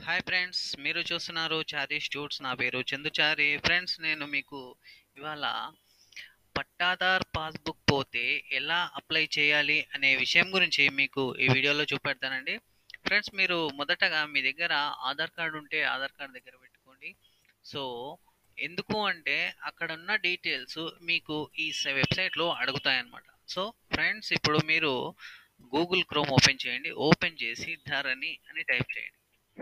hi friends మీరు చూస్తున్నారు చారీ స్టూట్స్ నా పేరు చందుచారి ఫ్రెండ్స్ నేను మీకు ఇవాళ పట్టాదార్ పాస్బుక్ పోతే ఎలా అప్లై చేయాలి అనే విషయం గురించి మీకు ఈ వీడియోలో చూపెడతానండి ఫ్రెండ్స్ మీరు మొదటగా మీ దగ్గర ఆధార్ కార్డు ఉంటే ఆధార్ కార్డు దగ్గర పెట్టుకోండి సో ఎందుకు అంటే అక్కడ ఉన్న డీటెయిల్స్ మీకు ఈ వెబ్సైట్లో అడుగుతాయన్నమాట సో ఫ్రెండ్స్ ఇప్పుడు మీరు గూగుల్ క్రోమ్ ఓపెన్ చేయండి ఓపెన్ చేసి ధరణి అని టైప్ చేయండి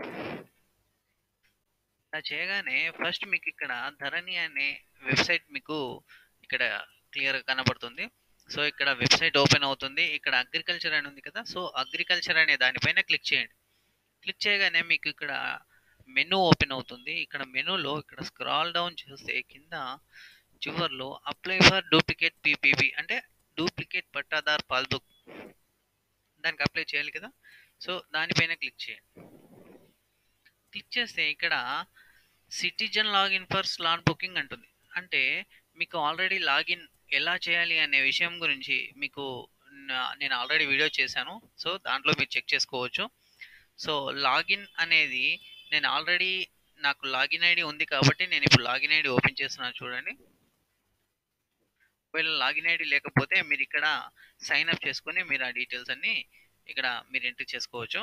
అలా చేయగానే ఫస్ట్ మీకు ఇక్కడ ధరణి అనే వెబ్సైట్ మీకు ఇక్కడ క్లియర్గా కనబడుతుంది సో ఇక్కడ వెబ్సైట్ ఓపెన్ అవుతుంది ఇక్కడ అగ్రికల్చర్ అని ఉంది కదా సో అగ్రికల్చర్ అనే దానిపైన క్లిక్ చేయండి క్లిక్ చేయగానే మీకు ఇక్కడ మెనూ ఓపెన్ అవుతుంది ఇక్కడ మెనూలో ఇక్కడ స్క్రాల్ డౌన్ చేస్తే కింద చివర్లో అప్లై ఫర్ డూప్లికేట్ పీపీబీ అంటే డూప్లికేట్ పట్టాదార్ పాస్బుక్ దానికి అప్లై చేయాలి కదా సో దానిపైన క్లిక్ చేయండి క్లిక్ చేస్తే ఇక్కడ citizen login for slot booking అంటుంది అంటే మీకు ఆల్రెడీ లాగిన్ ఎలా చేయాలి అనే విషయం గురించి మీకు నా- నేను ఆల్రెడీ వీడియో చేశాను సో దాంట్లో మీరు చెక్ చేసుకోవచ్చు సో లాగిన్ అనేది నేను ఆల్రెడీ నాకు లాగిన్ ఐడి ఉంది కాబట్టి నేను ఇప్పుడు లాగిన్ ఐడి ఓపెన్ చేస్తున్నాను చూడండి ఒకవేళ లాగిన్ ఐడి లేకపోతే మీరు ఇక్కడ సైన్ అప్ చేసుకొని మీరు ఆ డీటెయిల్స్ అన్ని ఇక్కడ మీరు ఎంట్రీ చేసుకోవచ్చు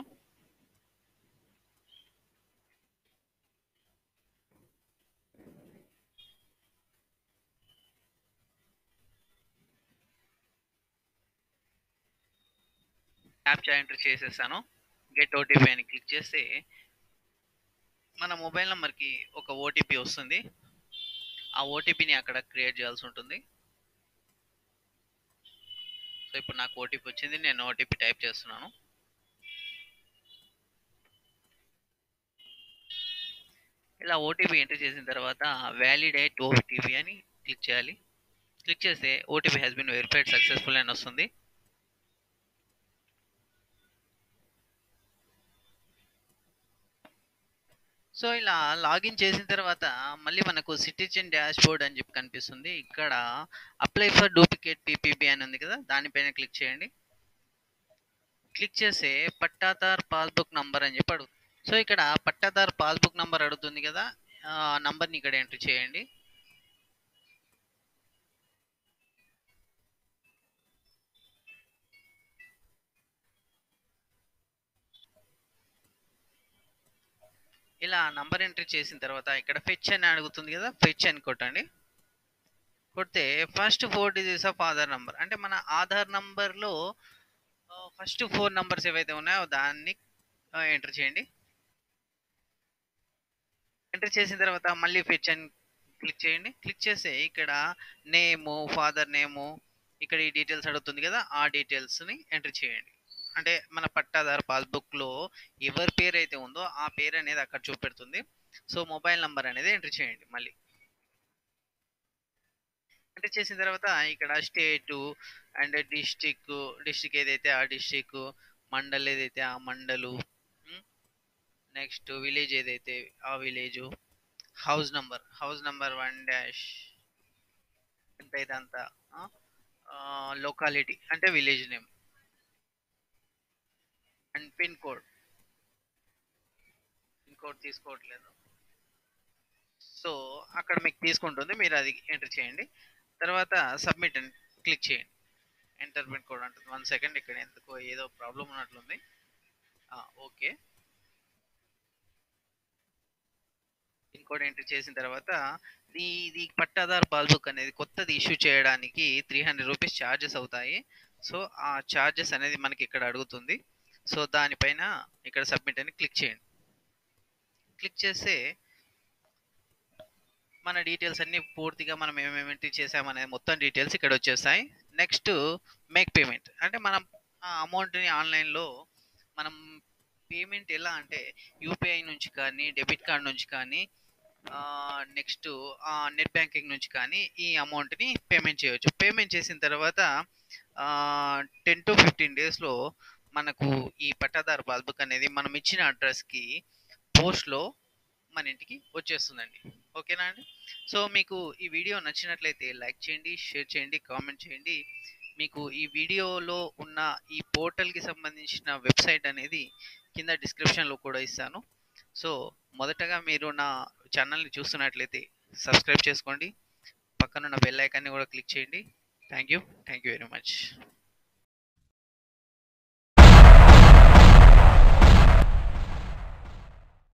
క్యాప్చా ఎంటర్ చేసేసాను గెట్ ఓటీపీ అని క్లిక్ చేస్తే మన మొబైల్ నెంబర్కి ఒక ఓటీపీ వస్తుంది ఆ ఓటీపీని అక్కడ క్రియేట్ చేయాల్సి ఉంటుంది సో ఇప్పుడు నాకు ఓటీపీ వచ్చింది నేను ఓటీపీ టైప్ చేస్తున్నాను ఇలా ఓటీపీ ఎంటర్ చేసిన తర్వాత వ్యాలిడేట్ ఓటీపీ అని క్లిక్ చేయాలి క్లిక్ చేస్తే OTP has been verified successful అని వస్తుంది సో ఇలా లాగిన్ చేసిన తర్వాత మళ్ళీ మనకు సిటిజన్ డాష్ బోర్డ్ అని చెప్పి కనిపిస్తుంది ఇక్కడ అప్లై ఫర్ డూప్లికేట్ పీపీబీ అని ఉంది కదా దానిపైన క్లిక్ చేయండి క్లిక్ చేస్తే పట్టాదార్ పాస్బుక్ నంబర్ అని చెప్పి అడుగుతుంది సో ఇక్కడ పట్టాదార్ పాస్బుక్ నంబర్ అడుగుతుంది కదా ఆ నంబర్ని ఇక్కడ ఎంటర్ చేయండి ఇలా నంబర్ ఎంట్రీ చేసిన తర్వాత ఇక్కడ ఫెచ్ అని అడుగుతుంది కదా ఫెచ్ అని కొట్టండి కొడితే first four digits of Aadhaar number అంటే మన ఆధార్ నంబర్లో ఫస్ట్ ఫోర్ నంబర్స్ ఏవైతే ఉన్నాయో దాన్ని ఎంటర్ చేయండి ఎంటర్ చేసిన తర్వాత మళ్ళీ ఫెచ్ అని క్లిక్ చేయండి క్లిక్ చేస్తే ఇక్కడ నేము ఫాదర్ నేము ఇక్కడ ఈ డీటెయిల్స్ అడుగుతుంది కదా ఆ డీటెయిల్స్ని ఎంటర్ చేయండి అంటే మన పట్టాదారు పాస్బుక్లో ఎవరి పేరు అయితే ఉందో ఆ పేరు అనేది అక్కడ చూపెడుతుంది సో మొబైల్ నంబర్ అనేది ఎంటర్ చేయండి మళ్ళీ ఎంటర్ చేసిన తర్వాత ఇక్కడ స్టేటు అండ్ డిస్టిక్ డిస్టిక్ ఏదైతే ఆ డిస్టిక్ మండల్ ఏదైతే ఆ మండలు నెక్స్ట్ విలేజ్ ఏదైతే ఆ village house number house number one dash ఎంత ఇదంతా లొకాలిటీ అంటే village name and pin code pin code తీసుకోవట్లేదు సో అక్కడ మీకు తీసుకుంటుంది మీరు అది ఎంటర్ చేయండి తర్వాత సబ్మిట్ అని క్లిక్ చేయండి ఎంటర్ పిన్ కోడ్ అంటుంది వన్ సెకండ్ ఇక్కడ ఎందుకో ఏదో ప్రాబ్లం ఉన్నట్లుంది ఓకే పిన్ కోడ్ ఎంటర్ చేసిన తర్వాత ఈ ఇది పట్టాదార్ పాస్బుక్ అనేది కొత్తది ఇష్యూ చేయడానికి త్రీ హండ్రెడ్ రూపీస్ ఛార్జెస్ అవుతాయి సో ఆ ఛార్జెస్ అనేది మనకి ఇక్కడ అడుగుతుంది సో దానిపైన ఇక్కడ సబ్మిట్ అని క్లిక్ చేయండి క్లిక్ చేస్తే మన డీటెయిల్స్ అన్ని పూర్తిగా మనం ఏమేమి ఎంట్రీ చేసామనే మొత్తం డీటెయిల్స్ ఇక్కడ వచ్చేస్తాయి నెక్స్ట్ మేక్ పేమెంట్ అంటే మనం ఆ అమౌంట్ని ఆన్లైన్లో మనం పేమెంట్ ఎలా అంటే యూపీఐ నుంచి కానీ డెబిట్ కార్డ్ నుంచి కానీ నెక్స్ట్ నెట్ బ్యాంకింగ్ నుంచి కానీ ఈ అమౌంట్ని పేమెంట్ చేయవచ్చు పేమెంట్ చేసిన తర్వాత టెన్ టు ఫిఫ్టీన్ డేస్లో మనకు ఈ పట్టాదారు పాస్బుక్ అనేది మనం ఇచ్చిన అడ్రస్కి పోస్ట్లో మన ఇంటికి వచ్చేస్తుందండి ఓకేనా అండి సో మీకు ఈ వీడియో నచ్చినట్లయితే లైక్ చేయండి షేర్ చేయండి కామెంట్ చేయండి మీకు ఈ వీడియోలో ఉన్న ఈ పోర్టల్కి సంబంధించిన వెబ్సైట్ అనేది కింద డిస్క్రిప్షన్లో కూడా ఇస్తాను సో మొదటగా మీరు నా ఛానల్ని చూస్తున్నట్లయితే సబ్స్క్రైబ్ చేసుకోండి పక్కనున్న బెల్ ఐకాన్ని కూడా క్లిక్ చేయండి thank you thank you very much